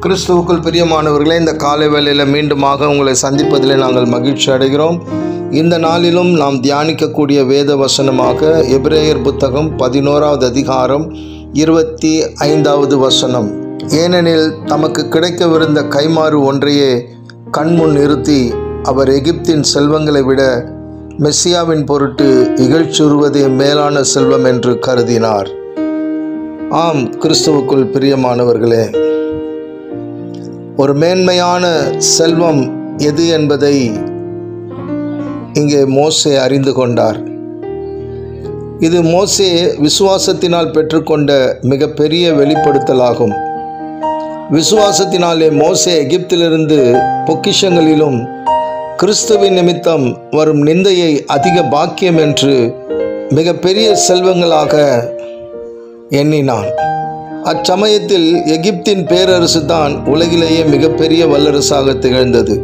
கிறிஸ்துவுக்குள் பிரியமானவர்களே இந்த காலை வேளையில் மீண்டுமாக உங்களை சந்திப்பதில் நாங்கள் மகிழ்ச்சி அடைகிறோம் இந்த நாளிலும் நாம் தியானிக்கக்கூடிய வேத வசனமாக எபிரேயர் புத்தகம் பதினோராவது அதிகாரம் இருபத்தி ஐந்தாவது வசனம் ஏனெனில் தமக்கு கிடைக்கவிருந்த கைமாறு ஒன்றையே கண்முன் நிறுத்தி அவர் எகிப்தின் செல்வங்களை விட மெஸ்ஸியாவின் பொருட்டு இகழ்ச்சுறுவதே மேலான செல்வம் என்று கருதினார் ஆம் கிறிஸ்துவுக்குள் பிரியமானவர்களே ஒரு மேன்மையான செல்வம் எது என்பதை இங்கே மோசே அறிந்து கொண்டார் இது மோசே விசுவாசத்தினால் பெற்றுக்கொண்ட மிகப்பெரிய வெளிப்படுத்தலாகும் விசுவாசத்தினாலே மோசே எகிப்திலிருந்து பொக்கிஷங்களிலும் கிறிஸ்துவின் நிமித்தம் வரும் நிந்தையை அதிக பாக்கியம் என்று மிகப்பெரிய செல்வங்களாக எண்ணினான் அச்சமயத்தில் எகிப்தின் பேரரசு தான் உலகிலேயே மிகப்பெரிய வல்லரசாக திகழ்ந்தது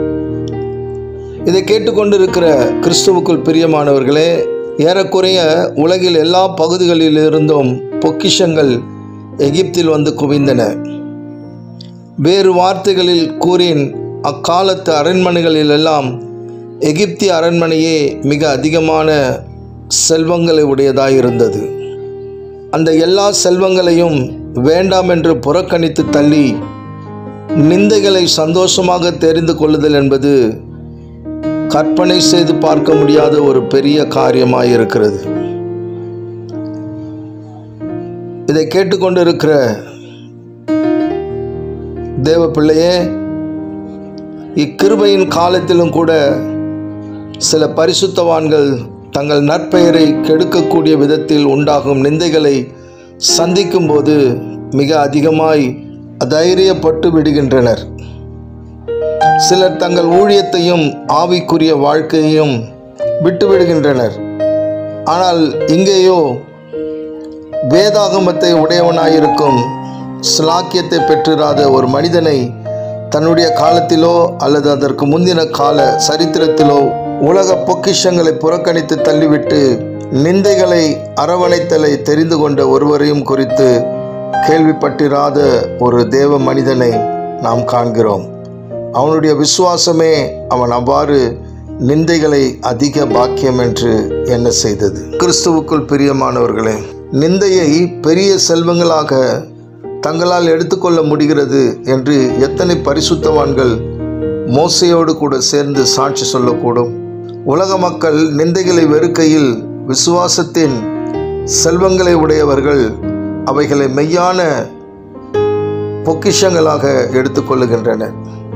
இதை கேட்டுக்கொண்டிருக்கிற கிறிஸ்துவுக்குள் பிரியமானவர்களே ஏறக்குறைய உலகில் எல்லா பகுதிகளிலிருந்தும் பொக்கிஷங்கள் எகிப்தில் வந்து குவிந்தன வேறு வார்த்தைகளில் கூறின் அக்காலத்து அரண்மனைகளிலெல்லாம் எகிப்திய அரண்மனையே மிக அதிகமான செல்வங்களை உடையதாய் இருந்தது அந்த எல்லா செல்வங்களையும் வேண்டாம் என்று புறக்கணித்து தள்ளி நிந்தைகளை சந்தோஷமாக தெரிந்து கொள்ளுதல் என்பது கற்பனை செய்து பார்க்க முடியாத ஒரு பெரிய காரியமாக இருக்கிறது இதை கேட்டுக்கொண்டிருக்கிற தேவ பிள்ளையே இக்கிருபையின் காலத்திலும் கூட சில பரிசுத்தவான்கள் தங்கள் நற்பெயரை கெடுக்கக்கூடிய விதத்தில் உண்டாகும் நிந்தைகளை சந்திக்கும்போது மிக அதிகமாய் தைரியப்பட்டு விடுகின்றனர் சிலர் தங்கள் ஊழியத்தையும் ஆவிக்குரிய வாழ்க்கையையும் விட்டுவிடுகின்றனர் ஆனால் இங்கேயோ வேதாகமத்தை உடையவனாயிருக்கும் ஸ்லாக்கியத்தை பெற்றிராத ஒரு மனிதனை தன்னுடைய காலத்திலோ அல்லது அதற்கு முந்தின கால சரித்திரத்திலோ உலக பொக்கிஷங்களை புறக்கணித்து தள்ளிவிட்டு நிந்தைகளை அரவணைத்தலை தெரிந்து கொண்ட ஒருவரையும் குறித்து கேள்விப்பட்டிராத ஒரு தேவ மனிதனை நாம் காண்கிறோம் அவனுடைய விசுவாசமே அவன் அவ்வாறு நிந்தைகளை அதிக பாக்கியம் என்று என்ன செய்தது கிறிஸ்துவுக்குள் பிரியமானவர்களே நிந்தையை பெரிய செல்வங்களாக தங்களால் எடுத்துக்கொள்ள முடிகிறது என்று எத்தனை பரிசுத்தவான்கள் மோசையோடு கூட சேர்ந்து சாட்சி சொல்லக்கூடும் உலக மக்கள் நிந்தைகளை வெறுக்கையில் விசுவாசத்தின் செல்வங்களை உடையவர்கள் அவைகளை மெய்யான பொக்கிஷங்களாக எடுத்துக்கொள்ளுகின்றனர்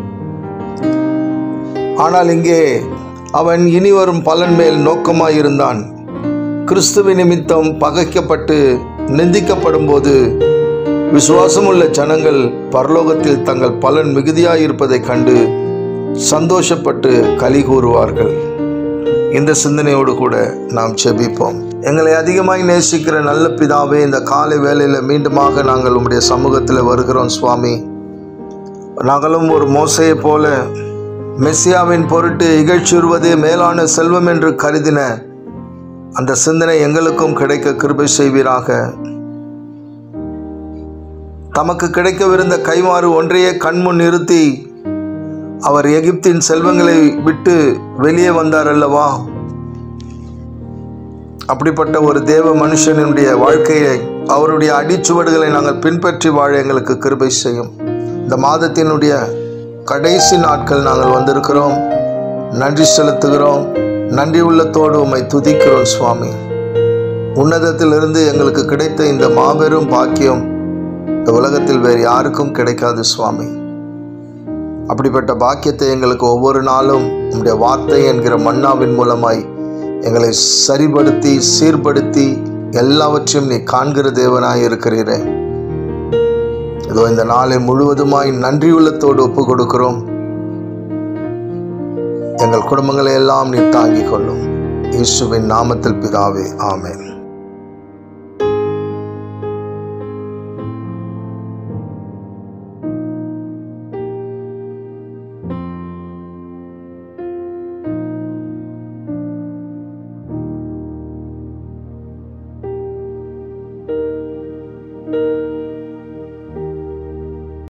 ஆனால் இங்கே அவன் இனி வரும் பலன் மேல் நோக்கமாயிருந்தான் கிறிஸ்துவ நிமித்தம் பகைக்கப்பட்டு நிந்திக்கப்படும் போது விசுவாசமுள்ள ஜனங்கள் பரலோகத்தில் தங்கள் பலன் மிகுதியாயிருப்பதைக் கண்டு சந்தோஷப்பட்டு களி கூறுவார்கள் இந்த சிந்தனையோடு கூட நாம் செபிப்போம் எங்களை அதிகமாய் நேசிக்கிற நல்ல பிதாவே இந்த காலை வேளையில் மீண்டுமாக நாங்கள் உம்முடைய சமூகத்தில் வருகிறோம் சுவாமி நாங்களும் ஒரு மோசையை போல மெஸ்ஸியாவின் பொருட்டு இகழ்ச்சியுறுவதே மேலான செல்வம் என்று கருதின அந்த சிந்தனை எங்களுக்கும் கிடைக்க கிருபை செய்வீராக தமக்கு கிடைக்கவிருந்த கைமாறு ஒன்றையே கண்முன் நிறுத்தி அவர் எகிப்தின் செல்வங்களை விட்டு வெளியே வந்தார் அல்லவா அப்படிப்பட்ட ஒரு தேவ மனுஷனுடைய வாழ்க்கையை அவருடைய அடிச்சுவடுகளை நாங்கள் பின்பற்றி வாழ எங்களுக்கு கிருபை செய்யும் இந்த மாதத்தினுடைய கடைசி நாட்கள் நாங்கள் வந்திருக்கிறோம் நன்றி செலுத்துகிறோம் நன்றி உள்ளத்தோடு உம்மை துதிக்கிறோம் சுவாமி உன்னதத்திலிருந்து எங்களுக்கு கிடைத்த இந்த மாபெரும் பாக்கியம் இந்த உலகத்தில் வேறு யாருக்கும் கிடைக்காது சுவாமி அப்படிப்பட்ட பாக்கியத்தை எங்களுக்கு ஒவ்வொரு நாளும் உம்முடைய வார்த்தை என்கிற மன்னாவின் மூலமாய் எங்களை சரிபடுத்தி சீர்படுத்தி எல்லாவற்றையும் நீ காண்கிற தேவனாய் இருக்கிறீரே இதோ இந்த நாளை முழுவதுமாய் நன்றியுள்ளத்தோடு ஒப்பு கொடுக்கிறோம் எங்கள் குடும்பங்களை எல்லாம் நீ தாங்கிக் கொள்ளும் இயேசுவின் நாமத்தில் பிதாவே ஆமென்